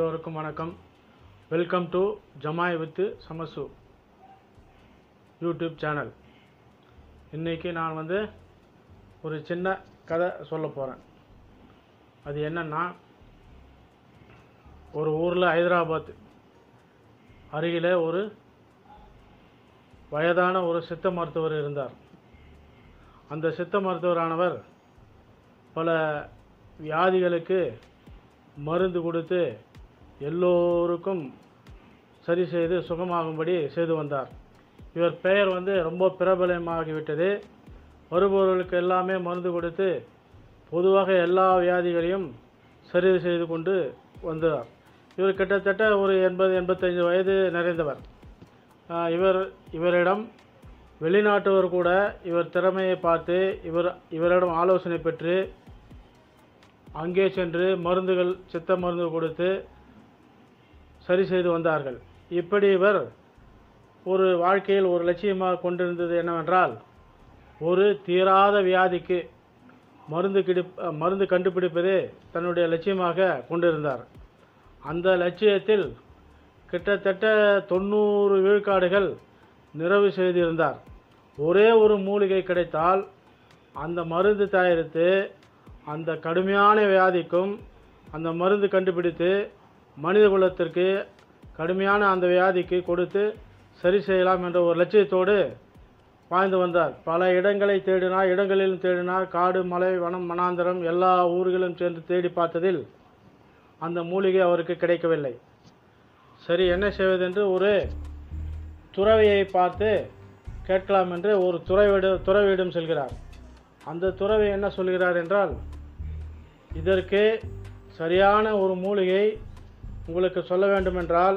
எல்லோருக்கும் வணக்கம் welcome to ஜமாய் வித்து சமசு யூடியூப் சேனல் இன்றைக்கி நான் வந்து ஒரு சின்ன கதை சொல்ல போகிறேன் அது என்னன்னா ஒரு ஊரில் ஹைதராபாத் அருகில் ஒரு வயதான ஒரு சித்த மருத்துவர் இருந்தார் அந்த சித்த மருத்துவரானவர் பல வியாதிகளுக்கு மருந்து கொடுத்து எல்லோருக்கும் சரி செய்து சுகமாகும்படி செய்து வந்தார் இவர் பெயர் வந்து ரொம்ப பிரபலமாகிவிட்டது வருபவர்களுக்கு எல்லாமே மருந்து கொடுத்து பொதுவாக எல்லா வியாதிகளையும் சரி செய்து கொண்டு வந்தார் இவர் கிட்டத்தட்ட ஒரு எண்பது எண்பத்தைந்து வயது நிறைந்தவர் ஆஹ் இவர் இவரிடம் வெளிநாட்டவர் கூட இவர் திறமையை பார்த்து இவர் இவரிடம் ஆலோசனை பெற்று அங்கே சென்று மருந்துகள் சித்த மருந்து கொடுத்து சரி செய்து வந்தார்கள் இப்படி இவர் ஒரு வாழ்க்கையில் ஒரு லட்சியமாக கொண்டிருந்தது என்னவென்றால் ஒரு தீராத வியாதிக்கு மருந்து கிடி மருந்து கண்டுபிடிப்பதே தன்னுடைய லட்சியமாக கொண்டிருந்தார் அந்த லட்சியத்தில் கிட்டத்தட்ட தொண்ணூறு விழுக்காடுகள் நிறைவு செய்திருந்தார் ஒரே ஒரு மூலிகை கிடைத்தால் அந்த மருந்து தயாரித்து அந்த கடுமையான வியாதிக்கும் அந்த மருந்து கண்டுபிடித்து மனித குலத்திற்கு கடுமையான அந்த வியாதிக்கு கொடுத்து சரி செய்யலாம் என்ற ஒரு லட்சியத்தோடு வாழ்ந்து வந்தார் பல இடங்களை தேடினார் இடங்களிலும் தேடினார் காடு மலை வனம் மனாந்தரம் எல்லா ஊர்களும் சென்று தேடி பார்த்ததில் அந்த மூலிகை அவருக்கு கிடைக்கவில்லை சரி என்ன செய்வதென்று ஒரு துறவியை பார்த்து கேட்கலாம் என்று ஒரு துறவிட துறவியிடம் செல்கிறார் அந்த துறவி என்ன சொல்கிறார் என்றால் இதற்கு சரியான ஒரு மூலிகை உங்களுக்கு சொல்ல வேண்டுமென்றால்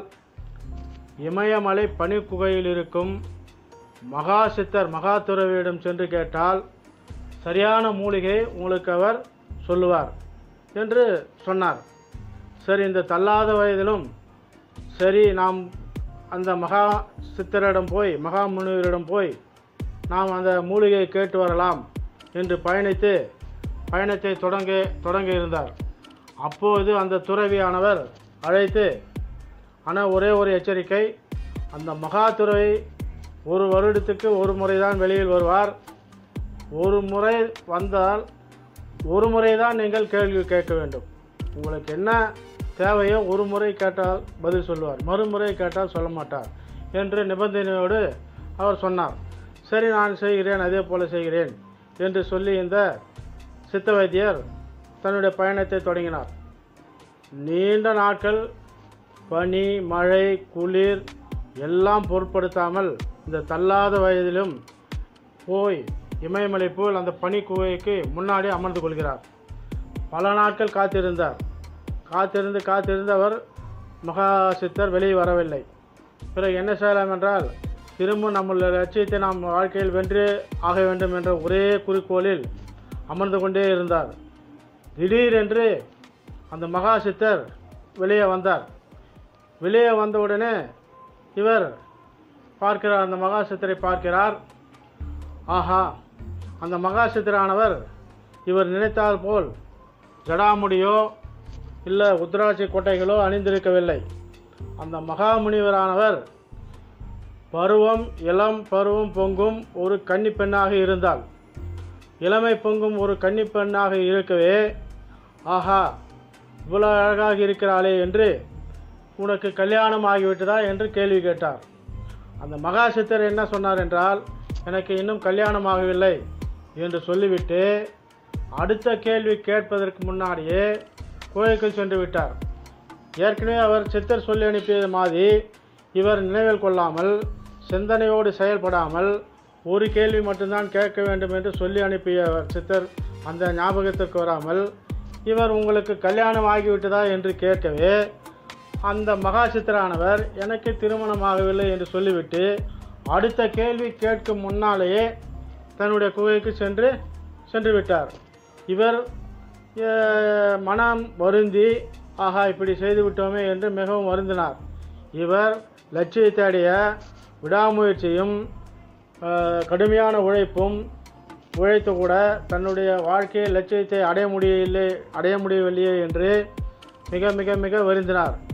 இமயமலை பனிக்குகையில் இருக்கும் மகா சித்தர் மகா துறவியிடம் சென்று கேட்டால் சரியான மூலிகை உங்களுக்கு அவர் சொல்லுவார் என்று சொன்னார் சரி இந்த தள்ளாத வயதிலும் சரி நாம் அந்த மகா சித்தரிடம் போய் மகா முனிவரிடம் போய் நாம் அந்த மூலிகையை கேட்டு வரலாம் என்று பயணித்து பயணத்தை தொடங்க தொடங்க இருந்தார் அப்போது அந்த துறவியானவர் அழைத்து ஆனால் ஒரே ஒரு எச்சரிக்கை அந்த மகா துறவி ஒரு வருடத்துக்கு ஒரு முறை தான் வெளியில் வருவார் ஒரு முறை வந்தால் ஒரு முறை தான் நீங்கள் கேள்வி கேட்க வேண்டும் உங்களுக்கு என்ன தேவையோ ஒரு முறை கேட்டால் பதில் சொல்லுவார் மறுமுறை கேட்டால் சொல்ல மாட்டார் என்று நிபந்தனையோடு அவர் சொன்னார் சரி நான் செய்கிறேன் அதே போல் செய்கிறேன் என்று சொல்லி இந்த சித்த வைத்தியர் தன்னுடைய பயணத்தை தொடங்கினார் நீண்ட நாட்கள் பனி மழை குளிர் எல்லாம் பொருட்படுத்தாமல் இந்த தள்ளாத வயதிலும் போய் இமயமலை போல் அந்த பனி குகைக்கு முன்னாடி அமர்ந்து கொள்கிறார் பல நாட்கள் காத்திருந்தார் காத்திருந்து காத்திருந்து அவர் மகா சித்தர் வெளியே வரவில்லை பிறகு என்ன செய்யலாம் என்றால் திரும்ப நம்மளுடைய லட்சியத்தை நாம் வாழ்க்கையில் வென்று ஆக வேண்டும் என்ற ஒரே குறிக்கோளில் அமர்ந்து கொண்டே இருந்தார் திடீரென்று அந்த மகா சித்தர் வெளியே வந்தார் வெளியே வந்தவுடனே இவர் பார்க்கிறார் அந்த மகா சித்தரை பார்க்கிறார் ஆஹா அந்த மகா சித்தரானவர் இவர் நினைத்தால் போல் ஜடாமுடியோ இல்லை உத்ராட்சி கொட்டைகளோ அணிந்திருக்கவில்லை அந்த மகா முனிவரானவர் பருவம் இளம் பருவம் பொங்கும் ஒரு கன்னி பெண்ணாக இருந்தால் இளமை பொங்கும் ஒரு கன்னி பெண்ணாக இருக்கவே ஆஹா இவ்வளோ அழகாக இருக்கிறாளே என்று உனக்கு கல்யாணம் ஆகிவிட்டதா என்று கேள்வி கேட்டார் அந்த மகா சித்தர் என்ன சொன்னார் என்றால் எனக்கு இன்னும் கல்யாணம் ஆகவில்லை என்று சொல்லிவிட்டு அடுத்த கேள்வி கேட்பதற்கு முன்னாடியே கோயிலுக்குள் சென்று விட்டார் ஏற்கனவே அவர் சித்தர் சொல்லி அனுப்பியது மாதிரி இவர் நினைவில் கொள்ளாமல் சிந்தனையோடு செயல்படாமல் ஒரு கேள்வி மட்டும்தான் கேட்க வேண்டும் என்று சொல்லி அனுப்பிய சித்தர் அந்த ஞாபகத்திற்கு வராமல் இவர் உங்களுக்கு கல்யாணம் ஆகிவிட்டதா என்று கேட்கவே அந்த மகா சித்தரானவர் எனக்கு திருமணமாகவில்லை என்று சொல்லிவிட்டு அடுத்த கேள்வி கேட்கும் முன்னாலேயே தன்னுடைய குகைக்கு சென்று சென்று விட்டார் இவர் அஹ், மனம் வருந்தி ஆஹா இப்படி செய்து விட்டோமே என்று மிகவும் வருந்தினார் இவர் லட்சியத்தை அடைய விடாமுயற்சியும் அஹ், கடுமையான உழைப்பும் உழைத்து கூட தன்னுடைய வாழ்க்கை லட்சியத்தை அடைய முடியவில்லை அடைய முடியவில்லையே என்று மிக மிக மிக வருந்தினார்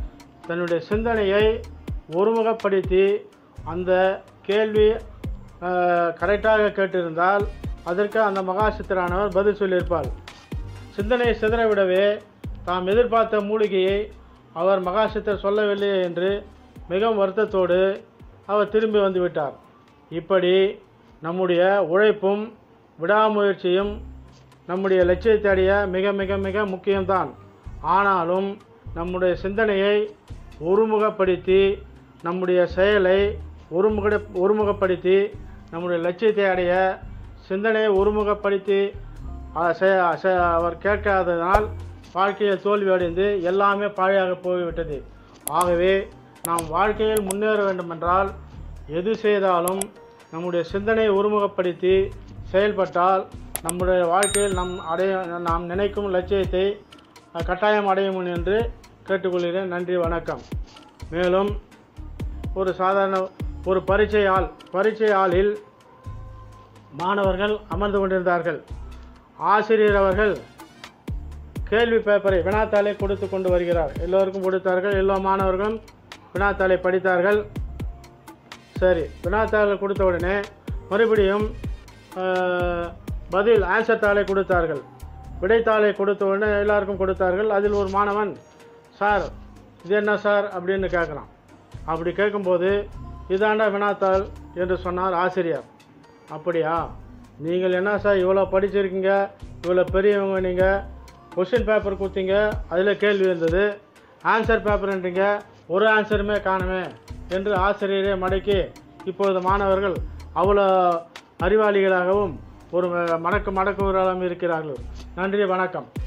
தன்னுடைய சிந்தனையை ஒருமுகப்படுத்தி அந்த கேள்வி கரெக்டாக கேட்டிருந்தால் அதற்கு அந்த மகாசித்தரானவர் பதில் சொல்லியிருப்பார் சிந்தனையை சிதறவிடவே தாம் எதிர்பார்த்த மூலிகையை அவர் மகாசித்தர் சொல்லவில்லையே என்று மிகவும் வருத்தத்தோடு அவர் திரும்பி வந்து விட்டார் இப்படி நம்முடைய உழைப்பும் விடாமுயற்சியும் நம்முடைய லட்சியத்தை அடைய மிக மிக மிக முக்கியம்தான் ஆனாலும் நம்முடைய சிந்தனையை ஒருமுகப்படுத்தி நம்முடைய செயலை ஒருமுக ஒருமுகப்படுத்தி நம்முடைய லட்சியத்தை அடைய சிந்தனையை ஒருமுகப்படுத்தி அ- செ- செ- அவர் கேட்காததனால் வாழ்க்கையில் தோல்வி அடைந்து எல்லாமே பாழையாக போய்விட்டது ஆகவே நாம் வாழ்க்கையில் முன்னேற வேண்டுமென்றால் எது செய்தாலும் நம்முடைய சிந்தனையை ஒருமுகப்படுத்தி செயல்பட்டால் நம்முடைய வாழ்க்கையில் நம் அடைய நாம் நினைக்கும் லட்சியத்தை அஹ், கட்டாயம் அடையும் என்று கேட்டுக்கொள்கிறேன் நன்றி வணக்கம் மேலும் ஒரு சாதாரண ஒரு பரீட்சை ஆள் பரீட்சை ஆளில் மாணவர்கள் அமர்ந்து கொண்டிருந்தார்கள் ஆசிரியர் அவர்கள் கேள்வி பேப்பரை வினாத்தாளை கொடுத்து கொண்டு வருகிறார் எல்லோருக்கும் கொடுத்தார்கள் எல்லா மாணவர்களும் வினாத்தாளை படித்தார்கள் சரி வினாத்தாளை கொடுத்த உடனே மறுபடியும் ஆஹ், பதில் ஆன்சர் தாளை கொடுத்தார்கள் விடைத்தாளை கொடுத்த உடனே எல்லாருக்கும் கொடுத்தார்கள் அதில் ஒரு மாணவன் சார் இது என்ன சார் அப்படின்னு கேட்குறான் அப்படி கேட்கும்போது இதாண்டா வினாத்தாள் என்று சொன்னார் ஆசிரியர் அப்படியா நீங்கள் என்ன சார் இவ்வளோ படிச்சிருக்கீங்க இவ்வளோ பெரியவங்க நீங்கள் கொஷின் பேப்பர் கொடுத்தீங்க அதில் கேள்வி இருந்தது ஆன்சர் பேப்பர்ன்றீங்க ஒரு ஆன்சருமே காணுமே என்று ஆசிரியரை மடக்கி இப்பொழுது மாணவர்கள் அவ்வளோ அறிவாளிகளாகவும் ஒரு மடக்கு மடக்குவராகவும் இருக்கிறார்கள் நன்றி வணக்கம்